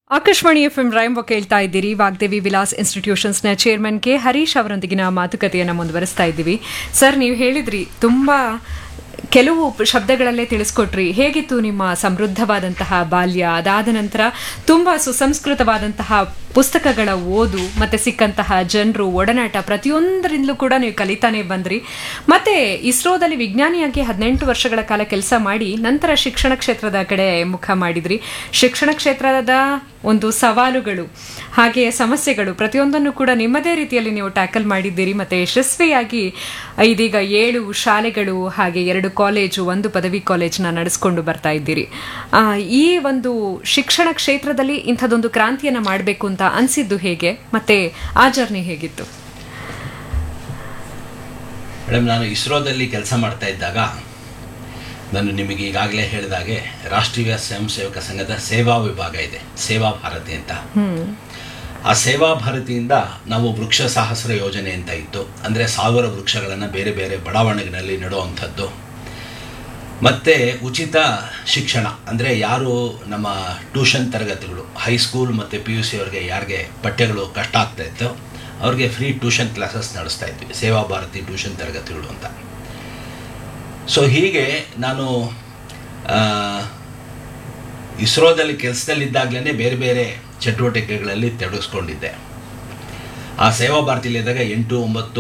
Akashvani FM Rainbow ಕೇಳ್ತಾ ಇದ್ದೀರಿ ವಾಗ್ದೇವಿ ವಿಲಾಸ್ ಇನ್ಸ್ಟಿಟ್ಯೂಷನ್ಸ್ನ ಚೇರ್ಮನ್ ಕೆ ಹರೀಶ್ ಅವರೊಂದಿಗಿನ ಮಾತುಕತೆಯನ್ನು ಮುಂದುವರಿಸ್ತಾ ಇದ್ದೀವಿ ಸರ್ ನೀವು ಹೇಳಿದ್ರಿ ತುಂಬಾ ಕೆಲವು ಶಬ್ದಗಳಲ್ಲೇ ತಿಳಿಸ್ಕೊಟ್ರಿ ಹೇಗಿತ್ತು ನಿಮ್ಮ ಸಮೃದ್ಧವಾದಂತಹ ಬಾಲ್ಯ ಅದಾದ ನಂತರ ತುಂಬಾ ಸುಸಂಸ್ಕೃತವಾದಂತಹ ಪುಸ್ತಕಗಳ ಓದು ಮತ್ತೆ ಸಿಕ್ಕಂತಹ ಜನರು ಒಡನಾಟ ಪ್ರತಿಯೊಂದರಿಂದಲೂ ಕೂಡ ನೀವು ಕಲಿತಾನೆ ಬಂದ್ರಿ ಮತ್ತೆ ಇಸ್ರೋದಲ್ಲಿ ವಿಜ್ಞಾನಿಯಾಗಿ ಹದಿನೆಂಟು ವರ್ಷಗಳ ಕಾಲ ಕೆಲಸ ಮಾಡಿ ನಂತರ ಶಿಕ್ಷಣ ಕ್ಷೇತ್ರದ ಕಡೆ ಮುಖ ಮಾಡಿದ್ರಿ ಶಿಕ್ಷಣ ಕ್ಷೇತ್ರದ ಒಂದು ಸವಾಲುಗಳು ಹಾಗೆ ಸಮಸ್ಯೆಗಳು ಪ್ರತಿಯೊಂದನ್ನು ಕೂಡ ನಿಮ್ಮದೇ ರೀತಿಯಲ್ಲಿ ನೀವು ಟ್ಯಾಕಲ್ ಮಾಡಿದ್ದೀರಿ ಮತ್ತೆ ಯಶಸ್ವಿಯಾಗಿ ಇದೀಗ ಏಳು ಶಾಲೆಗಳು ಹಾಗೆ ಎರಡು ಕಾಲೇಜು ಒಂದು ಪದವಿ ಕಾಲೇಜ್ನ ನಡೆಸ್ಕೊಂಡು ಬರ್ತಾ ಇದ್ದೀರಿ ಆ, ಈ ಒಂದು ಶಿಕ್ಷಣ ಕ್ಷೇತ್ರದಲ್ಲಿ ಇಂಥದ್ದೊಂದು ಕ್ರಾಂತಿಯನ್ನ ಮಾಡಬೇಕು ಅಂತ ಅನ್ಸಿದ್ದು ಹೇಗೆ ಮತ್ತೆ ಆ ಜರ್ನಿ ಹೇಗಿತ್ತು ಮೇಡಮ್ ನಾನು ಇಸ್ರೋದಲ್ಲಿ ಕೆಲಸ ಮಾಡ್ತಾ ಇದ್ದಾಗ ನಾನು ನಿಮಗೆ ಈಗಾಗಲೇ ಹೇಳಿದಾಗೆ ರಾಷ್ಟ್ರೀಯ ಸ್ವಯಂ ಸೇವಕ ಸಂಘದ ಸೇವಾ ವಿಭಾಗ ಇದೆ ಸೇವಾ ಭಾರತಿ ಅಂತ ಆ ಸೇವಾ ಭಾರತಿಯಿಂದ ನಾವು ವೃಕ್ಷ ಸಾಹಸ್ರ ಯೋಜನೆ ಅಂತ ಇತ್ತು ಅಂದರೆ ಸಾವಿರ ವೃಕ್ಷಗಳನ್ನು ಬೇರೆ ಬೇರೆ ಬಡಾವಣೆಗಳಲ್ಲಿ ನೆಡುವಂಥದ್ದು ಮತ್ತು ಉಚಿತ ಶಿಕ್ಷಣ ಅಂದರೆ ಯಾರು ನಮ್ಮ ಟ್ಯೂಷನ್ ತರಗತಿಗಳು ಹೈಸ್ಕೂಲ್ ಮತ್ತು ಪಿ ಯು ಸಿ ಅವ್ರಿಗೆ ಯಾರಿಗೆ ಪಠ್ಯಗಳು ಕಷ್ಟ ಆಗ್ತಾ ಇತ್ತು ಅವ್ರಿಗೆ ಫ್ರೀ ಟ್ಯೂಷನ್ ಕ್ಲಾಸಸ್ ನಡೆಸ್ತಾ ಇದ್ವಿ ಸೇವಾ ಭಾರತಿ ಟ್ಯೂಷನ್ ತರಗತಿಗಳು ಅಂತ ಸೊ ಹೀಗೆ ನಾನು ಆ, ಇಸ್ರೋದಲ್ಲಿ ಕೆಲಸದಲ್ಲಿದ್ದಾಗಲೇ ಬೇರೆ ಬೇರೆ ಚಟುವಟಿಕೆಗಳಲ್ಲಿ ತೊಡಗಿಸ್ಕೊಂಡಿದ್ದೆ ಆ ಸೇವಾ ಭಾರತಿಲಿದ್ದಾಗ ಎಂಟು ಒಂಬತ್ತು